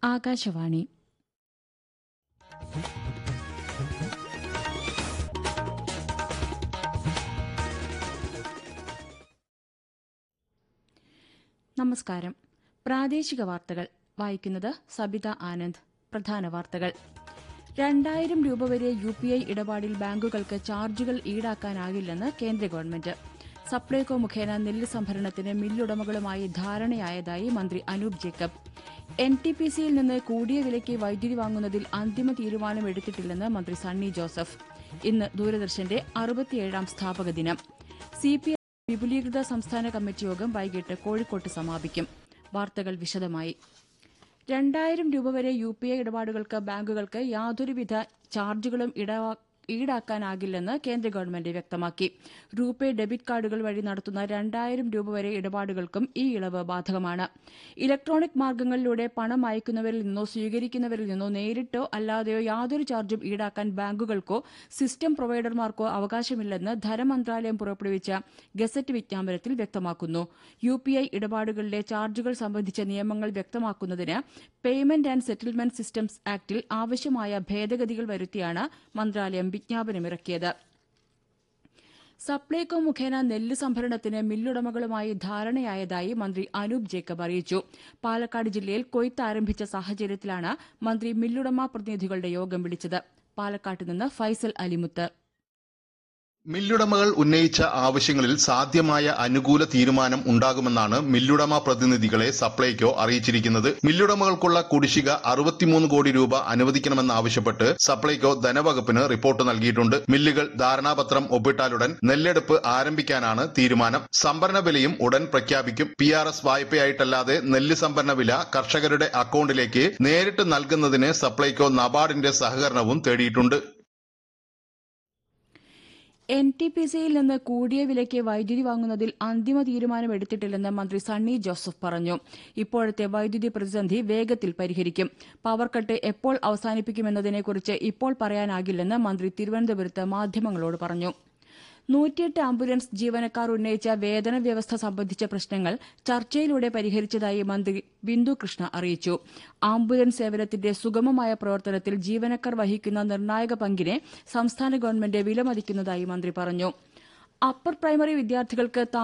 ആകാശവാണി നമസ്കാരം പ്രാദേശിക വാർത്തകൾ വായിക്കുന്നത് സബിത ആനന്ദ് പ്രധാന വാർത്തകൾ രണ്ടായിരം രൂപ വരെ യു പി ഐ ഇടപാടിൽ ബാങ്കുകൾക്ക് ചാർജുകൾ ഈടാക്കാനാകില്ലെന്ന് കേന്ദ്ര ഗവൺമെന്റ് സപ്ലൈകോ മുഖേന നെല്ല് സംഭരണത്തിന് മില്ലുടമകളുമായി ധാരണയായതായി മന്ത്രി Anoop Jacob N T P സിയിൽ നിന്ന് കൂടിയ വിലയ്ക്ക് വൈദ്യുതി വാങ്ങുന്നതിൽ അന്തിമ തീരുമാനമെടുത്തിട്ടില്ലെന്ന് മന്ത്രി സണ്ണി ജോസഫ് ഇന്ന് ദൂരദർശന്റെ അറുപത്തിയേഴാം സ്ഥാപക ദിനം സി പി വിപുലീകൃത സംസ്ഥാന കമ്മിറ്റി യോഗം വൈകിട്ട് കോഴിക്കോട്ട് സമാപിക്കും വാർത്തകൾ വിശദമായി രണ്ടായിരം രൂപ വരെ യു പി ഐ ഇടപാടുകൾക്ക് ബാങ്കുകൾക്ക് യാതൊരുവിധ ചാർജുകളും ഇടവാ ഈടാക്കാനാകില്ലെന്ന് കേന്ദ്ര ഗവൺമെന്റ് വ്യക്തമാക്കി റൂപേ ഡെബിറ്റ് കാർഡുകൾ വഴി നടത്തുന്ന രണ്ടായിരം രൂപ വരെ ഇടപാടുകൾക്കും ഈ ഇളവ് ബാധകമാണ് ഇലക്ട്രോണിക് മാർഗങ്ങളിലൂടെ പണം അയക്കുന്നവരിൽ നിന്നോ സ്വീകരിക്കുന്നവരിൽ നിന്നോ നേരിട്ടോ അല്ലാതെയോ യാതൊരു ചാർജും ഈടാക്കാൻ ബാങ്കുകൾക്കോ സിസ്റ്റം പ്രൊവൈഡർമാർക്കോ അവകാശമില്ലെന്ന് ധനമന്ത്രാലയം പുറപ്പെടുവിച്ച ഗസറ്റ് വിജ്ഞാപനത്തിൽ വ്യക്തമാക്കുന്നു യു പി ഐ ഇടപാടുകളിലെ ചാർജുകൾ സംബന്ധിച്ച നിയമങ്ങൾ വ്യക്തമാക്കുന്നതിന് പേയ്മെന്റ് ആൻഡ് സെറ്റിൽമെന്റ് സിസ്റ്റംസ് ആക്ടിൽ ആവശ്യമായ ഭേദഗതികൾ വരുത്തിയാണ് മന്ത്രാലയം വിജ്ഞാപനമിറക്കിയത് സപ്ലൈകോ മുഖേന നെല്ല് സംഭരണത്തിന് മില്ലുടമകളുമായി ധാരണയായതായി മന്ത്രി അനൂപ് ജേക്കബ് അറിയിച്ചു പാലക്കാട് ജില്ലയിൽ കൊയ്ത്ത് ആരംഭിച്ച സാഹചര്യത്തിലാണ് മന്ത്രി മില്ലുടമ പ്രതിനിധികളുടെ യോഗം വിളിച്ചത് പാലക്കാട്ട് നിന്ന് ഫൈസൽ അലിമുത്ത് മില്ലുടമകൾ ഉന്നയിച്ച ആവശ്യങ്ങളിൽ സാധ്യമായ അനുകൂല തീരുമാനം ഉണ്ടാകുമെന്നാണ് മില്ലുടമ പ്രതിനിധികളെ സപ്ലൈകോ അറിയിച്ചിരിക്കുന്നത് മില്ലുടമകൾക്കുള്ള കുടിശ്ശിക അറുപത്തിമൂന്ന് കോടി രൂപ അനുവദിക്കണമെന്നാവശ്യപ്പെട്ട് സപ്ലൈകോ ധനവകുപ്പിന് റിപ്പോർട്ട് നൽകിയിട്ടുണ്ട് മില്ലുകൾ ധാരണാപത്രം ഒപ്പിട്ടാലുടൻ നെല്ലെടുപ്പ് ആരംഭിക്കാനാണ് തീരുമാനം സംഭരണ വിലയും ഉടൻ പ്രഖ്യാപിക്കും പി ആർ എസ് വായ്പയായിട്ടല്ലാതെ നെല്ല് സംഭരണ വില കർഷകരുടെ അക്കൌണ്ടിലേക്ക് നേരിട്ട് നൽകുന്നതിന് സപ്ലൈകോ നബാർഡിന്റെ സഹകരണവും തേടിയിട്ടുണ്ട് എൻ ടി പി സിയിൽ നിന്ന് കൂടിയ വിലയ്ക്ക് വൈദ്യുതി വാങ്ങുന്നതിൽ അന്തിമ തീരുമാനമെടുത്തിട്ടില്ലെന്ന് മന്ത്രി സണ്ണി ജോസഫ് പറഞ്ഞു ഇപ്പോഴത്തെ വൈദ്യുതി പ്രതിസന്ധി വേഗത്തിൽ പരിഹരിക്കും പവർ കട്ട് എപ്പോൾ അവസാനിപ്പിക്കുമെന്നതിനെക്കുറിച്ച് ഇപ്പോൾ പറയാനാകില്ലെന്ന് മന്ത്രി തിരുവനന്തപുരത്ത് മാധ്യമങ്ങളോട് പറഞ്ഞു നൂറ്റിയെട്ട് ആംബുലൻസ് ജീവനക്കാർ ഉന്നയിച്ച വേതന വ്യവസ്ഥ സംബന്ധിച്ച പ്രശ്നങ്ങൾ ചർച്ചയിലൂടെ പരിഹരിച്ചതായി മന്ത്രി ബിന്ദു കൃഷ്ണ അറിയിച്ചു ആംബുലൻസ് സേവനത്തിന്റെ സുഗമമായ പ്രവർത്തനത്തിൽ ജീവനക്കാർ വഹിക്കുന്ന നിർണായക പങ്കിനെ സംസ്ഥാന ഗവൺമെന്റ് വിലമതിക്കുന്നതായി മന്ത്രി പറഞ്ഞു അപ്പർ പ്രൈമറി വിദ്യാർത്ഥികൾക്ക്